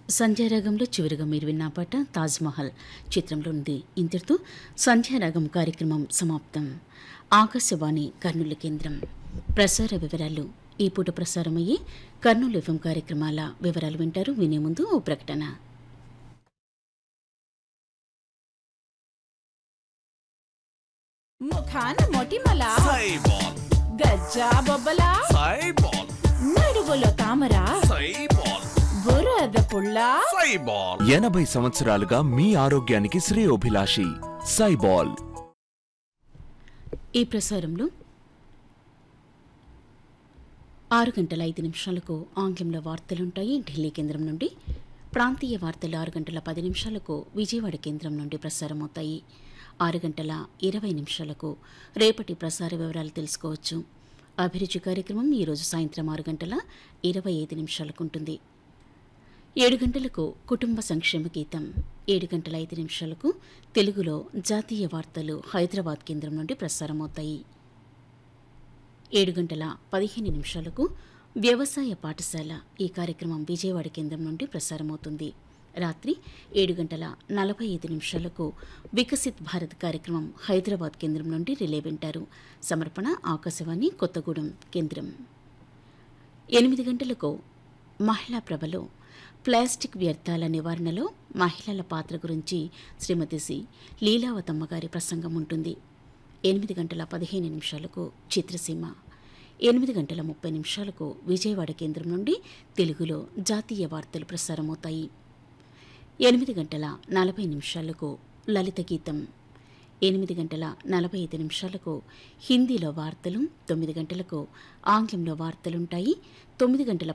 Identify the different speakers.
Speaker 1: సంధ్యారాగంలో చివరిగా మీరు విన్న పాట తాజ్మహల్ చిత్రంలో ఉంది ఇంతటితో సంధ్యారాగం కార్యక్రమం సమాప్తం ఆకాశవాణి కర్నూలు కేంద్రం ప్రసార వివరాలు ఈ పూట ప్రసారమయ్యే కర్నూలు ఎఫ్ఎం కార్యక్రమాల వివరాలు వింటారు వినే ముందు ఓ ప్రకటన
Speaker 2: ముఖాన మొటిమల
Speaker 3: సైబాల్
Speaker 2: గజ్జా బొబ్బల
Speaker 3: సైబాల్
Speaker 2: నడువులో తామర
Speaker 3: సైబాల్
Speaker 2: బురద పుల్ల
Speaker 3: సైబాల్
Speaker 4: ఎనభై సంవత్సరాలుగా మీ ఆరోగ్యానికి శ్రేయోభిలాషి సైబాల్
Speaker 1: ఈ ప్రసారంలో ఆరు గంటల ఐదు నిమిషాలకు ఆంగ్లంలో వార్తలుంటాయి ఢిల్లీ కేంద్రం నుండి ప్రాంతీయ వార్తలు ఆరు గంటల పది నిమిషాలకు విజయవాడ కేంద్రం నుండి ప్రసారమవుతాయి ఆరు గంటల ఇరవై నిమిషాలకు రేపటి ప్రసార వివరాలు తెలుసుకోవచ్చు అభిరుచి కార్యక్రమం ఈరోజు సాయంత్రం ఆరు గంటల ఇరవై ఐదు నిమిషాలకు ఉంటుంది ఏడు గంటలకు కుటుంబ సంక్షేమ గీతం ఏడు గంటల ఐదు నిమిషాలకు తెలుగులో జాతీయ వార్తలు హైదరాబాద్ కేంద్రం నుండి ప్రసారమవుతాయి ఏడు గంటల పదిహేను నిమిషాలకు వ్యవసాయ పాఠశాల ఈ కార్యక్రమం విజయవాడ కేంద్రం నుండి ప్రసారమవుతుంది రాత్రి ఏడు గంటల నలభై ఐదు నిమిషాలకు వికసిత్ భారత్ కార్యక్రమం హైదరాబాద్ కేంద్రం నుండి రిలే వింటారు సమర్పణ ఆకాశవాణి కొత్తగూడెం కేంద్రం ఎనిమిది గంటలకు మహిళా ప్రభలో ప్లాస్టిక్ వ్యర్థాల నివారణలో మహిళల పాత్ర గురించి శ్రీమతి సి లీలావతమ్మ గారి ప్రసంగం ఉంటుంది ఎనిమిది గంటల పదిహేను నిమిషాలకు చిత్రసీమ ఎనిమిది గంటల ముప్పై నిమిషాలకు విజయవాడ కేంద్రం నుండి తెలుగులో జాతీయ వార్తలు ప్రసారమవుతాయి ఎనిమిది గంటల నలభై నిమిషాలకు లలిత గీతం ఎనిమిది గంటల నలభై ఐదు నిమిషాలకు హిందీలో వార్తలు తొమ్మిది గంటలకు ఆంగ్లంలో వార్తలుంటాయి తొమ్మిది గంటల